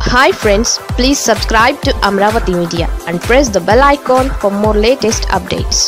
hi friends please subscribe to Amaravati media and press the bell icon for more latest updates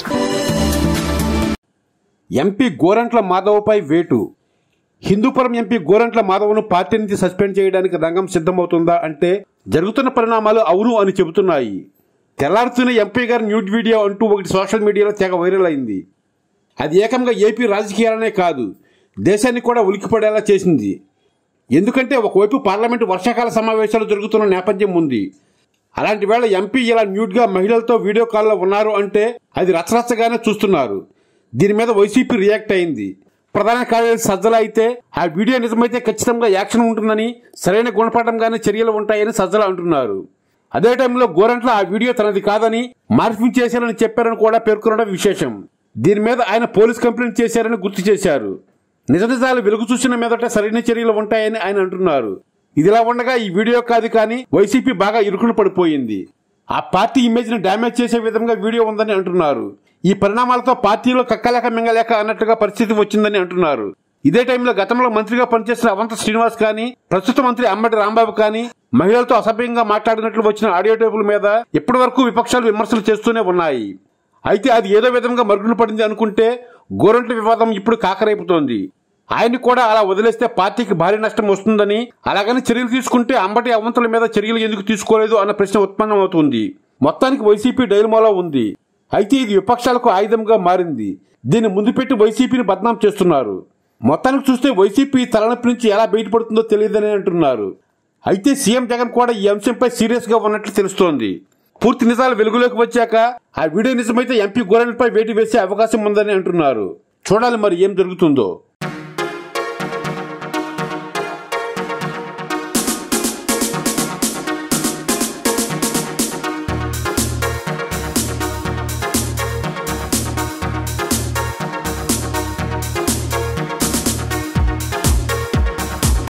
MP Gorantla మాధవ్పై వేటు Hindupuram MP Gorantla మాధవ్ను party నుంచి suspend చేయడానికి రంగం సిద్ధమవుతుందా అంటే జరుగుతున్న పరిణామాలు అవును అని చెబుతున్నాయి తెల్లారుతున్న ఎంపీ గారి న్యూడ్ వీడియో అంటూ ఒకటి సోషల్ మీడియాలో తెగ వైరల్ అయింది అది ఏకంగా ఏపీ రాజకీయాలనే కాదు దేశాన్ని కూడా ఉలిక్కిపడేలా చేసింది ఎందుకంటే ఒకవైపు పార్లమెంటు వర్షాకాల సమావేశాలు జరుగుతున్న నేపథ్యం ఉంది అలాంటి వేళ ఎంపీ ఇలా న్యూడ్గా మహిళలతో వీడియో కాల్లో ఉన్నారు అంటే అది రచరచగానే చూస్తున్నారు దీని మీద వైసీపీ రియాక్ట్ అయింది ప్రధాన కార్యదర్శి సజ్జల అయితే ఆ వీడియో నిజమైతే ఖచ్చితంగా యాక్షన్ ఉంటుందని సరైన గుణపాఠంగానే చర్యలు ఉంటాయని సజ్జల అంటున్నారు అదే టైంలో గోరంట్ల ఆ వీడియో తనది కాదని మార్ఫింగ్ చేశారని చెప్పారని కూడా పేర్కొనడం విశేషం దీని మీద ఆయన పోలీస్ కంప్లైంట్ చేశారని గుర్తు చేశారు నిజ నిజాలు వెలుగు చూసిన మీదట సరైన చర్యలు ఉంటాయని ఆయన అంటున్నారు ఇదిలా ఉండగా ఈ వీడియో కాదు కానీ వైసీపీ బాగా ఇరుకున పడిపోయింది ఆ పార్టీ ఇమేజ్ ని డ్యామేజ్ చేసే విధంగా వీడియో ఉందని అంటున్నారు ఈ పరిణామాలతో పార్టీలో కక్కలేక మింగలేక అన్నట్టుగా పరిస్థితి వచ్చిందని అంటున్నారు ఇదే టైంలో గతంలో మంత్రిగా పనిచేసిన అవంత శ్రీనివాస్ కానీ ప్రస్తుత మంత్రి అమ్మటి రాంబాబు కానీ మహిళలతో అసభ్యంగా మాట్లాడినట్లు వచ్చిన ఆడియో టేపుల మీద ఇప్పటి వరకు విపక్షాలు విమర్శలు చేస్తూనే ఉన్నాయి అయితే అది ఏదో విధంగా మరుగున పడింది అనుకుంటే గోరంట్ల వివాదం ఇప్పుడు కాకరైపుతోంది ఆయన్ని కూడా అలా వదిలేస్తే పార్టీకి భారీ నష్టం వస్తుందని అలాగని చర్యలు తీసుకుంటే అంబటి అవంతుల మీద చర్యలు ఎందుకు తీసుకోలేదు అన్న ప్రశ్న ఉత్పన్నమవుతుంది మొత్తానికి వైసీపీ డైలమాలో ఉంది అయితే ఇది విపక్షాలకు ఆయుధంగా మారింది దీన్ని ముందు పెట్టి వైసీపీని బద్నాం చేస్తున్నారు మొత్తానికి చూస్తే వైసీపీ తలనొప్పి నుంచి ఎలా బయటపడుతుందో తెలియదని అంటున్నారు అయితే సీఎం జగన్ కూడా ఈ అంశంపై సీరియస్ గా ఉన్నట్లు తెలుస్తోంది పూర్తి నిజాలు వెలుగులోకి వచ్చాక ఆ వీడియో నిజమైతే ఎంపీ గోరెంట్పై వేటు వేసే అవకాశం ఉందని అంటున్నారు చూడాలి మరి ఏం జరుగుతుందో